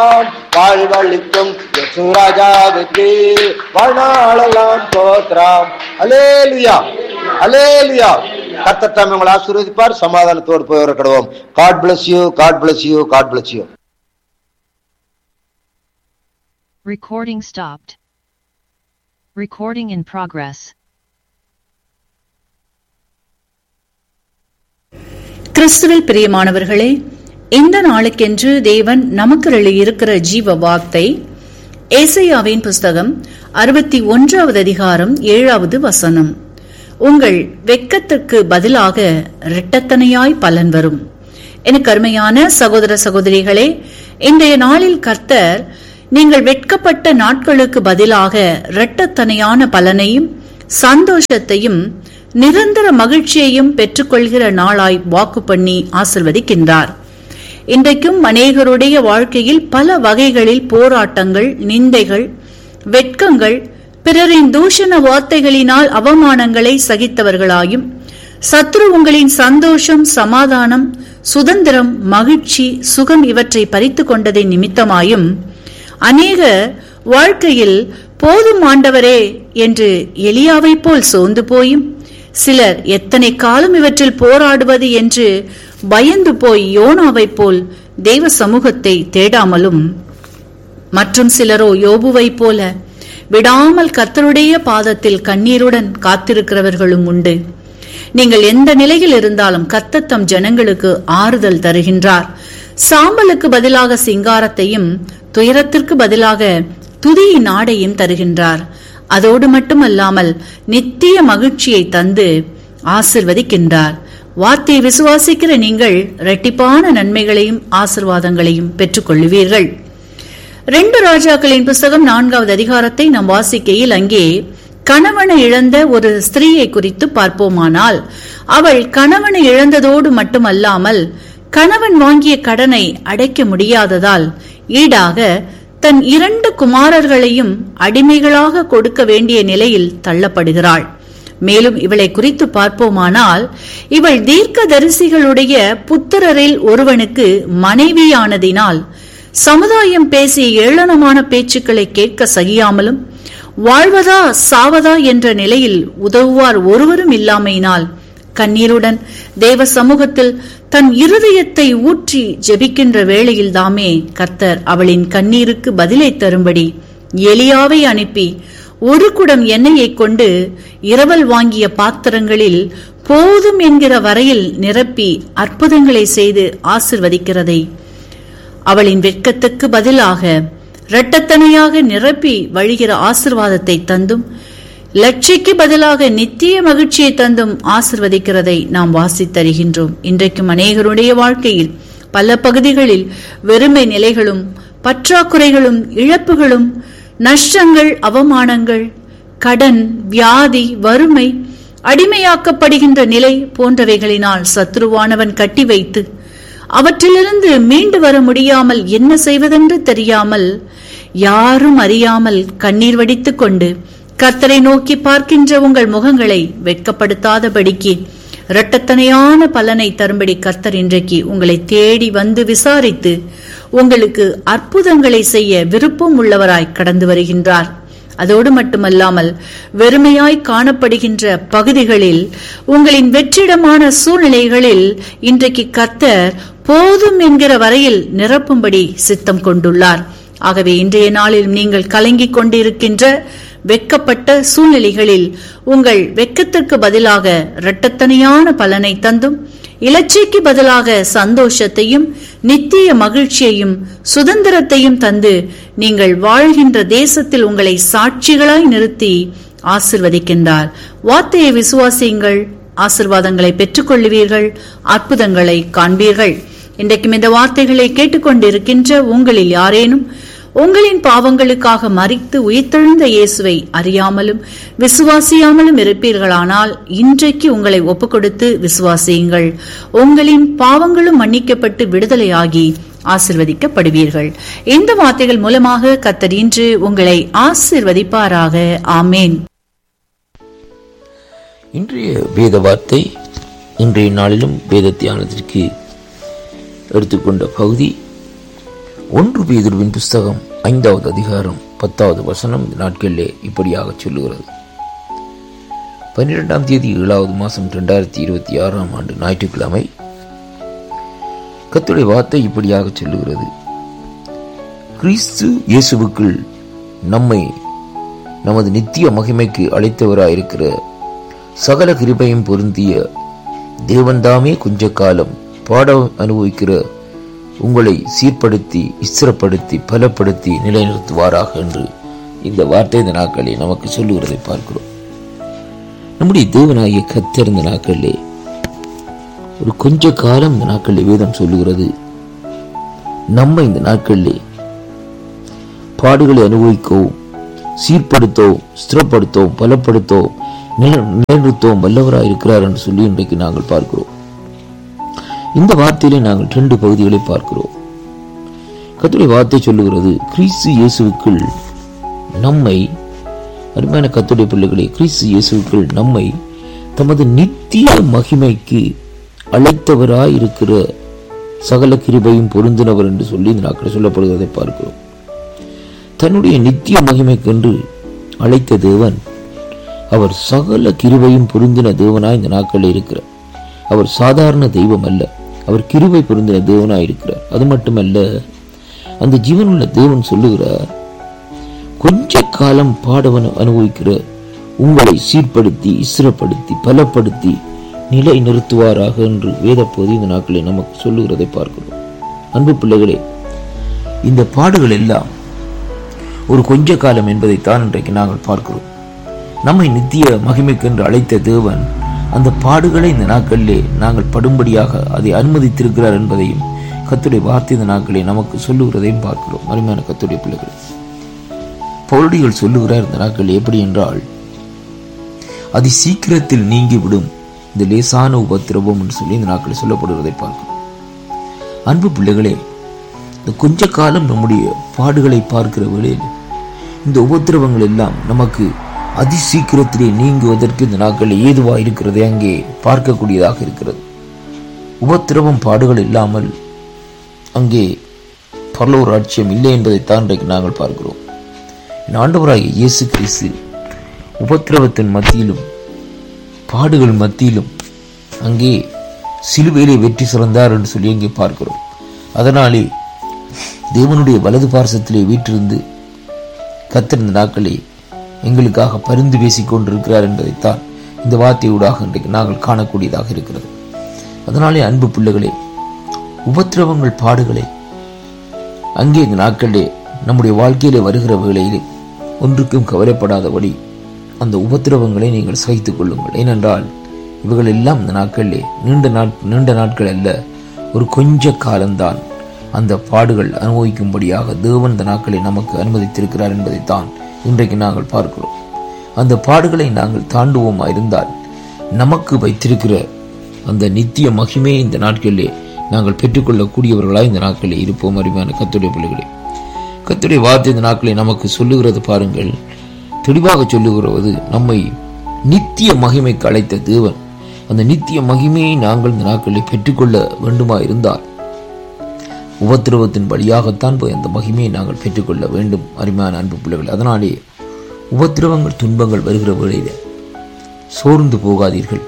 வாழ்வழிக்கும் யசுராஜாவுக்கு வாழ்நாளெல்லாம் தோத்ராம் alleluia alleluia கத்தத்தாம் உங்களை ஆசீர்வதிப்பார் சமாதானத்தோடு போய் வரக்கிடுவோம் God bless you God bless you God bless you Recording stopped. Recording in progress. கிறிஸ்துவில் பிரியமானவர்களே இந்த நாளுக்கென்று தேவன் நமக்கு இருக்கிற ஜீவ வார்த்தை ஏசையாவின் புஸ்தகம் அறுபத்தி ஒன்றாவது அதிகாரம் ஏழாவது வசனம் உங்கள் வெட்கத்திற்கு பதிலாக இரட்டத்தனையாய் பலன் வரும் எனக்கு அருமையான சகோதர சகோதரிகளே இன்றைய நாளில் கர்த்தர் நீங்கள் வெட்கப்பட்ட நாட்களுக்கு பதிலாக இரட்டத்தனையான பலனையும் சந்தோஷத்தையும் நிரந்தர மகிழ்ச்சியையும் பெற்றுக்கொள்கிற நாளாய் வாக்கு பண்ணி ஆசிர்வதிக்கின்றார் இன்றைக்கும் அநேகருடைய வாழ்க்கையில் பல வகைகளில் போராட்டங்கள் நிந்தைகள் வெட்கங்கள் பிறரின் தூஷண வார்த்தைகளினால் அவமானங்களை சகித்தவர்களாயும் சத்ரு உங்களின் சந்தோஷம் சமாதானம் சுதந்திரம் மகிழ்ச்சி சுகம் இவற்றை பறித்து கொண்டதின் நிமித்தமாயும் அநேக வாழ்க்கையில் போதும் ஆண்டவரே என்று எலியாவைப் போல் சோர்ந்து போயும் சிலர் எத்தனை காலம் இவற்றில் போராடுவது என்று பயந்து போய் யோனாவைப் போல் தெய்வ சமூகத்தை தேடாமலும் மற்றும் சிலரோ யோபுவைப் போல விடாமல் கர்த்தருடைய பாதத்தில் கண்ணீருடன் காத்திருக்கிறவர்களும் உண்டு நீங்கள் எந்த நிலையில் இருந்தாலும் கர்த்தர் தம் ஜனங்களுக்கு ஆறுதல் தருகின்றார் சாம்பலுக்கு பதிலாக சிங்காரத்தையும் துயரத்திற்கு பதிலாக துதியின் ஆடையும் தருகின்றார் அதோடு மட்டுமல்லாமல் நித்திய மகிழ்ச்சியை தந்து ஆசிர்வதிக்கின்றார் வார்த்தையை விசுவாசிக்கிற நீங்கள் இரட்டிப்பான நன்மைகளையும் ஆசிர்வாதங்களையும் பெற்றுக்கொள்ளுவீர்கள் ரெண்டு ராஜாக்களின் புஸ்தகம் நான்காவது அதிகாரத்தை நாம் வாசிக்கையில் அங்கே கணவனை இழந்த ஒரு ஸ்திரீயை குறித்து பார்ப்போமானால் அவள் கணவனை இழந்ததோடு மட்டுமல்லாமல் கணவன் வாங்கிய கடனை அடைக்க முடியாததால் ஈடாக தன் இரண்டு குமாரர்களையும் அடிமைகளாக கொடுக்க வேண்டிய நிலையில் தள்ளப்படுகிறாள் மேலும் இவளை குறித்து பார்ப்போமானால் இவள் தீர்க்கதரிசிகளுடைய புத்திரரில் ஒருவனுக்கு மனைவியானதினால் சமுதாயம் பேசிய ஏளனமான பேச்சுக்களை கேட்க சகியாமலும் வாழ்வதா சாவதா என்ற நிலையில் உதவுவார் ஒருவரும் இல்லாமையினால் கண்ணீருடன் தேவ சமூகத்தில் தன் இருதயத்தை ஊற்றி ஜெபிக்கின்ற வேளையில் தாமே கர்த்தர் அவளின் கண்ணீருக்கு பதிலை தரும்படி எலியாவை அனுப்பி ஒரு குடம் எண்ணெயை கொண்டு இரவல் வாங்கிய பாத்திரங்களில் போதும் என்கிற வரையில் நிரப்பி அற்புதங்களை செய்து ஆசிர்வதிக்கிறதை அவளின் வெட்கத்துக்கு பதிலாக இரட்டத்தனையாக நிரப்பி வழிகிற ஆசிர்வாதத்தை தந்தும் லட்சிக்கு பதிலாக நித்திய மகிழ்ச்சியை தந்தும் ஆசிர்வதிக்கிறதை நாம் வாசித்தருகின்றோம் இன்றைக்கும் அநேகருடைய வாழ்க்கையில் பல பகுதிகளில் வெறுமை நிலைகளும் பற்றாக்குறைகளும் இழப்புகளும் நஷ்டங்கள் அவமானங்கள் கடன் வியாதி வறுமை அடிமையாக்கப்படுகின்ற நிலை போன்றவைகளினால் சத்ருவானவன் கட்டி வைத்து அவற்றிலிருந்து மீண்டு வர முடியாமல் என்ன செய்வதென்று தெரியாமல் யாரும் அறியாமல் கண்ணீர் வடித்துக் கொண்டு கர்த்தரை நோக்கி பார்க்கின்ற உங்கள் முகங்களை வெட்கப்படுத்தாதபடிக்கு இரட்டத்தனையான பலனை தரும்படி கர்த்தர் இன்றைக்கு உங்களை தேடி வந்து விசாரித்து உங்களுக்கு அற்புதங்களை செய்ய விருப்பம் உள்ளவராய் கடந்து வருகின்றார் அதோடு மட்டுமல்லாமல் வெறுமையாய் காணப்படுகின்ற பகுதிகளில் உங்களின் வெற்றிடமான சூழ்நிலைகளில் இன்றைக்கு கர்த்தர் போதும் என்கிற வரையில் நிரப்பும்படி சித்தம் கொண்டுள்ளார் ஆகவே இன்றைய நாளில் நீங்கள் கலங்கிக் கொண்டிருக்கின்ற வெக்கப்பட்ட சூழ்நிலைகளில் உங்கள் வெக்கத்திற்கு பதிலாக இரட்டத்தனையான பலனை தந்தும் இலச்சைக்கு பதிலாக சந்தோஷத்தையும் நித்திய மகிழ்ச்சியையும் சுதந்திரத்தையும் தந்து நீங்கள் வாழ்கின்ற தேசத்தில் உங்களை சாட்சிகளாய் நிறுத்தி ஆசிர்வதிக்கின்றார் வார்த்தையை விசுவாசியுங்கள் ஆசிர்வாதங்களை பெற்றுக்கொள்ளுவீர்கள் அற்புதங்களை காண்பீர்கள் இன்றைக்கும் இந்த வார்த்தைகளை கேட்டுக்கொண்டிருக்கின்ற உங்களில் யாரேனும் உங்களின் பாவங்களுக்காக மறித்து உயிர்த்தெழுந்த இயேசுவை அறியாமலும் விசுவாசியாமலும் இருப்பீர்களானால் இன்றைக்கு உங்களை ஒப்புக்கொடுத்து விசுவாசியுங்கள் உங்களின் பாவங்களும் மன்னிக்கப்பட்டு விடுதலையாகி ஆசிர்வதிக்கப்படுவீர்கள் இந்த வார்த்தைகள் மூலமாக கத்தர் இன்று உங்களை ஆசிர்வதிப்பாராக ஆமேன் இன்றைய வேத வார்த்தை இன்றைய நாளிலும் வேத தியானத்திற்கு எடுத்துக்கொண்ட பகுதி ஒன்று பேதுருவின் புஸ்தகம் ஐந்தாவது அதிகாரம் பத்தாவது வசனம் இந்த நாட்களிலே இப்படியாக சொல்லுகிறது பன்னிரெண்டாம் தேதி ஏழாவது மாதம் ரெண்டாயிரத்தி இருபத்தி ஆறாம் ஆண்டு ஞாயிற்றுக்கிழமை கத்துடைய வார்த்தை இப்படியாக சொல்லுகிறது கிறிஸ்து இயேசுவுக்குள் நம்மை நமது நித்திய மகிமைக்கு அழைத்தவராயிருக்கிற சகல கிருபையும் பொருந்திய தேவன்தாமே கொஞ்ச காலம் பாட அனுபவிக்கிற உங்களை சீர்படுத்தி இஸ்திரப்படுத்தி பலப்படுத்தி நிலைநிறுத்துவாராக என்று இந்த வார்த்தை இந்த நாட்களே நமக்கு சொல்லுகிறதை பார்க்கிறோம் நம்முடைய தேவனாகிய கத்தர் இந்த நாட்களிலே ஒரு கொஞ்ச காலம் இந்த நாட்களிலே வேதம் சொல்லுகிறது நம்ம இந்த நாட்களிலே பாடுகளை அனுபவிக்கவும் சீர்படுத்தவும் ஸ்திரப்படுத்தவும் பலப்படுத்தவும் நில- நிலைநிறுத்தவும் வல்லவராய் இருக்கிறார் என்று சொல்லி இன்றைக்கு நாங்கள் பார்க்கிறோம் இந்த வார்த்தையிலே நாங்கள் ரெண்டு பகுதிகளை பார்க்கிறோம் கர்த்தருடைய வார்த்தை சொல்லுகிறது கிறிஸ்து இயேசுவுக்குள் நம்மை அருமையான கத்துடைய பிள்ளைகளே கிறிஸ்து இயேசுவுக்குள் நம்மை தமது நித்திய மகிமைக்கு அழைத்தவராய் இருக்கிற சகல கிருபையும் பொருந்தினவர் என்று சொல்லி இந்த நாட்கள் சொல்லப்படுவதை பார்க்கிறோம் தன்னுடைய நித்திய மகிமைக்கென்று அழைத்த தேவன் அவர் சகல கிருபையும் பொருந்தின தேவனாய் இந்த நாட்களில் இருக்கிறார் அவர் சாதாரண தெய்வம் அல்ல அவர் கிருபை பொருந்தின தேவனாய் இருக்கிறார் அது மட்டுமல்ல அந்த ஜீவனுள்ள தேவன் சொல்லுகிறார் கொஞ்ச காலம் பாடவன் அனுபவிக்கிற உங்களை சீர்படுத்தி இஸ்ரப்படுத்தி பலப்படுத்தி நிலை நிறுத்துவாராக என்று வேதப்போது இந்த நாட்களில் நமக்கு சொல்லுகிறதை பார்க்கிறோம் அன்பு பிள்ளைகளே இந்த பாடுகள் எல்லாம் ஒரு கொஞ்ச காலம் என்பதைத்தான் இன்றைக்கு நாங்கள் பார்க்கிறோம் நம்மை நித்திய மகிமைக்கென்று அழைத்த தேவன் அந்த பாடுகளை இந்த நாட்களிலே நாங்கள் படும்படியாக அதை அனுமதித்திருக்கிறார் என்பதையும் கத்துடைய வார்த்தை இந்த நாட்களிலே நமக்கு சொல்லுகிறதையும் பார்க்கிறோம் அருமையான கத்துடைய பிள்ளைகள் பௌரடிகள் சொல்லுகிறார் இந்த நாட்கள் எப்படி என்றால் அதி சீக்கிரத்தில் நீங்கிவிடும் இந்த லேசான உபத்திரவம் என்று சொல்லி இந்த நாட்களில் சொல்லப்படுவதை பார்க்கிறோம் அன்பு பிள்ளைகளே இந்த கொஞ்ச காலம் நம்முடைய பாடுகளை பார்க்கிற வேளையில் இந்த உபத்திரவங்கள் எல்லாம் நமக்கு அதி சீக்கிரத்திலே நீங்குவதற்கு இந்த நாட்களில் ஏதுவா இருக்கிறதை அங்கே பார்க்கக்கூடியதாக இருக்கிறது உபத்திரவம் பாடுகள் இல்லாமல் அங்கே பரலோர் ராட்சியம் இல்லை என்பதைத்தான் இன்றைக்கு நாங்கள் பார்க்கிறோம் என் ஆண்டவராகிய இயேசு கிறிஸ்து உபத்திரவத்தின் மத்தியிலும் பாடுகள் மத்தியிலும் அங்கே சிலுவையிலே வெற்றி சிறந்தார் என்று சொல்லி அங்கே பார்க்கிறோம் அதனாலே தேவனுடைய வலது பார்சத்திலே வீற்றிருந்து கத்திருந்த நாட்களே எங்களுக்காக பரிந்து பேசிக் கொண்டிருக்கிறார் என்பதைத்தான் இந்த வார்த்தையூடாக இன்றைக்கு நாங்கள் காணக்கூடியதாக இருக்கிறது அதனாலே அன்பு பிள்ளைகளே உபத்திரவங்கள் பாடுகளை அங்கே இந்த நாட்களிலே நம்முடைய வாழ்க்கையிலே வருகிற வேளையிலே ஒன்றுக்கும் கவலைப்படாதபடி அந்த உபத்திரவங்களை நீங்கள் சகித்துக் கொள்ளுங்கள் ஏனென்றால் இவைகள் எல்லாம் இந்த நாட்களிலே நீண்ட நாட் நீண்ட நாட்கள் அல்ல ஒரு கொஞ்ச காலம்தான் அந்த பாடுகள் அனுபவிக்கும்படியாக தேவன் இந்த நாட்களை நமக்கு அனுமதித்திருக்கிறார் என்பதைத்தான் இன்றைக்கு நாங்கள் பார்க்கிறோம் அந்த பாடுகளை நாங்கள் தாண்டுவோமா இருந்தால் நமக்கு வைத்திருக்கிற அந்த நித்திய மகிமையை இந்த நாட்களிலே நாங்கள் பெற்றுக்கொள்ளக்கூடியவர்களாய் இந்த நாட்களில் இருப்போம் அருமையான கத்துடைய பிள்ளைகளே கத்துடைய வார்த்தை இந்த நாட்களை நமக்கு சொல்லுகிறது பாருங்கள் தெளிவாக சொல்லுகிறது நம்மை நித்திய மகிமைக்கு அழைத்த தேவன் அந்த நித்திய மகிமையை நாங்கள் இந்த நாட்களில் பெற்றுக்கொள்ள வேண்டுமா இருந்தால் உபத்திரவத்தின் வழியாகத்தான் போய் அந்த மகிமையை நாங்கள் பெற்றுக்கொள்ள வேண்டும் அருமையான அன்பு பிள்ளைகள் அதனாலே உபத்திரவங்கள் துன்பங்கள் வருகிற வேளையில சோர்ந்து போகாதீர்கள்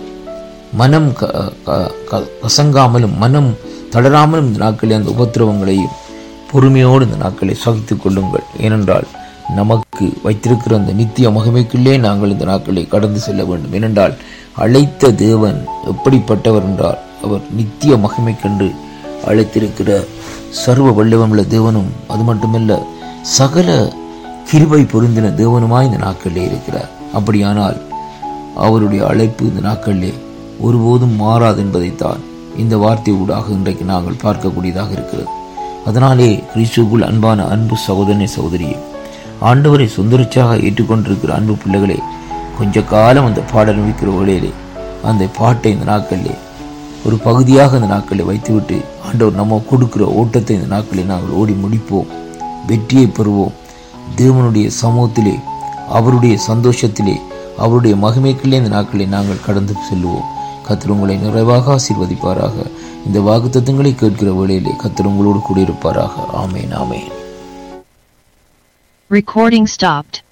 மனம் க- க- க- கசங்காமலும் மனம் தளராமலும் இந்த நாட்களில் அந்த உபத்திரவங்களையும் பொறுமையோடு இந்த நாட்களை சகித்துக் கொள்ளுங்கள் ஏனென்றால் நமக்கு வைத்திருக்கிற அந்த நித்திய மகிமைக்குள்ளே நாங்கள் இந்த நாட்களை கடந்து செல்ல வேண்டும் ஏனென்றால் அழைத்த தேவன் எப்படிப்பட்டவர் என்றால் அவர் நித்திய மகிமைக்கென்று அழைத்திருக்கிற சர்வ வல்லவமுள்ள தேவனும் அது மட்டுமல்ல சகல கிருபை பொருந்தின தேவனுமாய் இந்த நாட்களிலே இருக்கிறார் அப்படியானால் அவருடைய அழைப்பு இந்த நாட்களிலே ஒருபோதும் மாறாது என்பதைத்தான் இந்த வார்த்தை ஊடாக இன்றைக்கு நாங்கள் பார்க்கக்கூடியதாக இருக்கிறது அதனாலே கிறிஸ்துவுக்குள் அன்பான அன்பு சகோதரனே சகோதரியே ஆண்டவரை சுந்தரிச்சாக ஏற்றுக்கொண்டிருக்கிற அன்பு பிள்ளைகளே கொஞ்ச காலம் அந்த பாடல் வைக்கிற வேளையிலே அந்த பாட்டை இந்த நாட்களிலே ஒரு பகுதியாக இந்த நாட்களை வைத்துவிட்டு ஆண்டவர் நம்ம கொடுக்கிற ஓட்டத்தை இந்த நாட்களை நாங்கள் ஓடி முடிப்போம் வெற்றியை பெறுவோம் தேவனுடைய சமூகத்திலே அவருடைய சந்தோஷத்திலே அவருடைய மகிமைக்குள்ளே இந்த நாட்களை நாங்கள் கடந்து செல்லுவோம் கத்தர் உங்களை நிறைவாக ஆசீர்வதிப்பாராக இந்த வாக்குத்தத்தங்களை கேட்கிற வேளையிலே கத்தர் உங்களோடு கூடியிருப்பாராக ஆமேன் ஆமேன் Recording stopped.